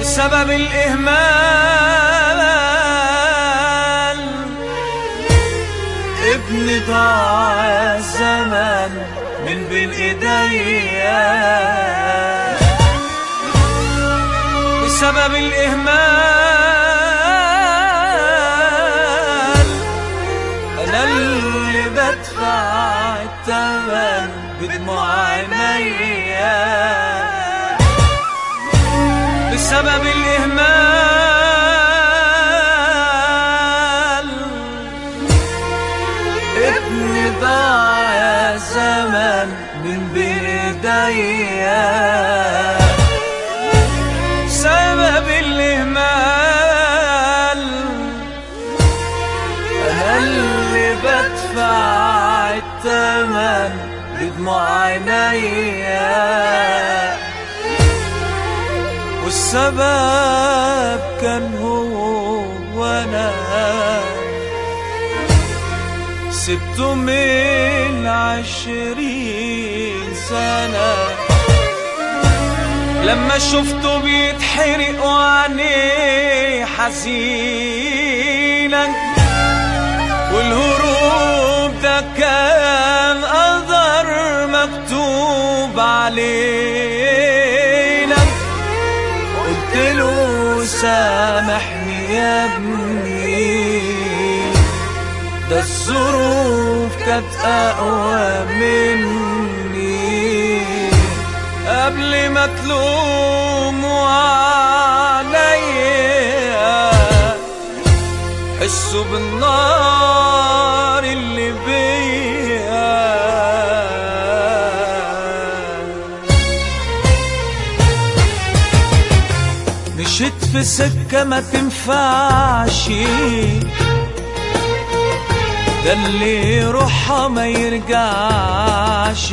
بسبب الإهمال ابني ضاع الزمن من بين ايديا بسبب الإهمال أنا اللي بدفع الثمن بدموع عينيا بسبب الإهمال ابني ضاع يا زمن من بين ايديا سبب الإهمال أنا اللي بدفع الثمن بدموع عينيا والسبب كان هو وانا سبته من عشرين سنة لما شفته بيتحرق وعينيه حزينة والهروب ده كان قدر مكتوب علينا قلت له سامحني يا ابني ده الظروف كانت اقوى مني قبل ما تلوموا عليا حسوا بالنار اللي بيا مشيت في سكة ما تنفعش ده اللي يروحها ما يرجعش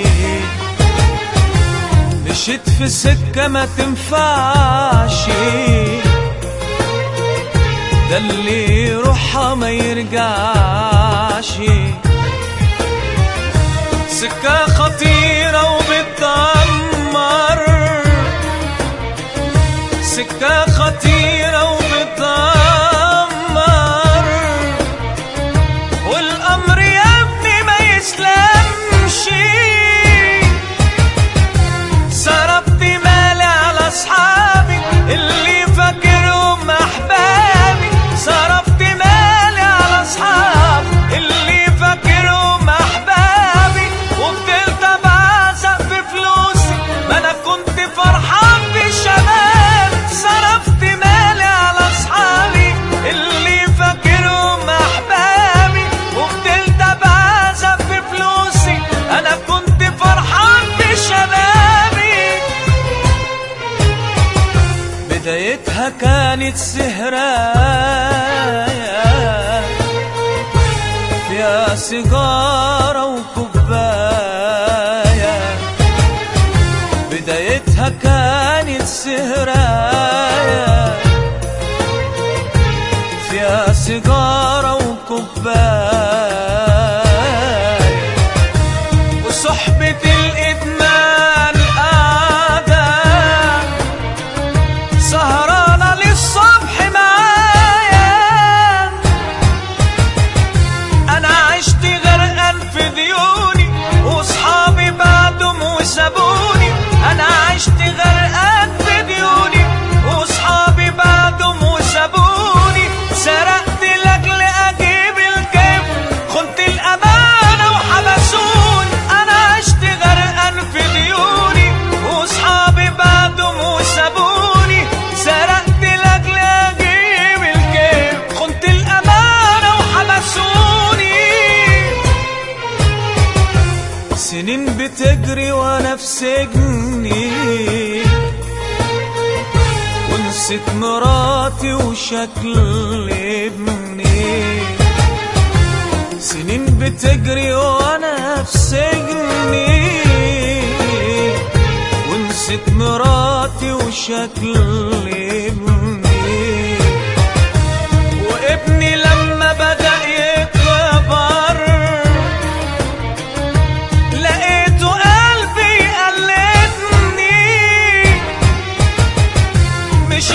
مشيت في سكة ما تنفعش ده اللي يروحها ما يرجعش سكة خطيرة وبتدمر سكة خطيرة وبتدمر والأمر يا ابني ما يسلمش صرفت مالي على أصحابي اللي فاكرهم أحبابي صرفت مالي على أصحابي اللي فاكرهم أحبابي وفضلت بعزق في فلوسي ما أنا كنت فرحان بالشباب صرفت مالي على أصحابي اللي فاكرهم أحبابي وفضلت بعزق في فلوسي أنا كنت فرحان بشبابي بدايتها كانت سهرايا فيها سيجارة وكوباية بدايتها كانت سهرايا فيها سيجارة وكوباية وصحبة الإدمان قاعدة سهرانة للصبح معايا أنا عشت غرقان في ديوني وصحابي بعدهم وسابوني أنا عشت غرقان في ديوني وصحابي بعدهم وسابوني سرقت لأجل أجيب الكيف خنت الأمانة وحبسوني أنا عشت غرقان في ديوني وصحابي بعدهم وسابوني سرقت لأجل أجيب الكيف خنت الأمانة وحبسوني سنين بتجري وانا في سجني ونسيت مراتي وشكل ابني سنين بتجري وانا في سجني ونسيت مراتي وشكل ابني وابني لما بدأ يكبر لقيته قلبي قلدني مش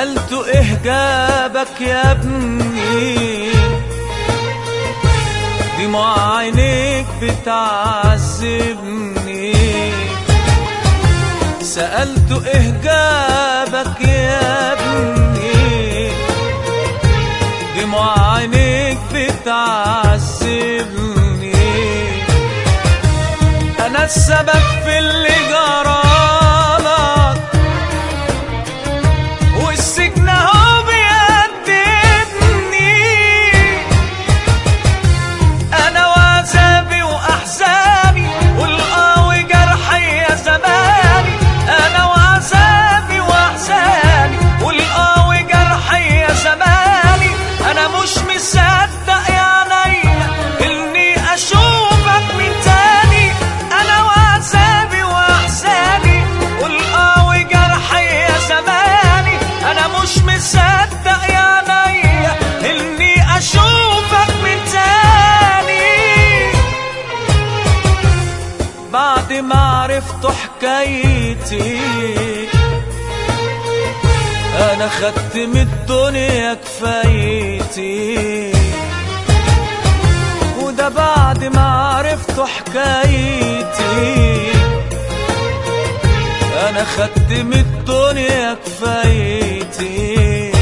سألته ايه جابك يا ابني دموع عينيك بتعذبني سألته ايه جابك يا ابني دموع عينيك بتعذبني انا السبب في اللي جرالك والسجن اهو بيأدبني انا وعذابي واحزاني والقاوي جرحي يا زماني انا وعذابي واحزاني والقاوي جرحي يا زماني انا مش مصدق يا عينيا اني اشوفك من تاني انا وعذابي واحزاني والقاوي جرحي يا زماني انا مش مصدق يا عينيا اني اشوفك من تاني بعد ما عرفت حكايتي انا خدت من الدنيا كفايتي وده بعد ما عرفت حكايتي انا خدت من الدنيا كفايتي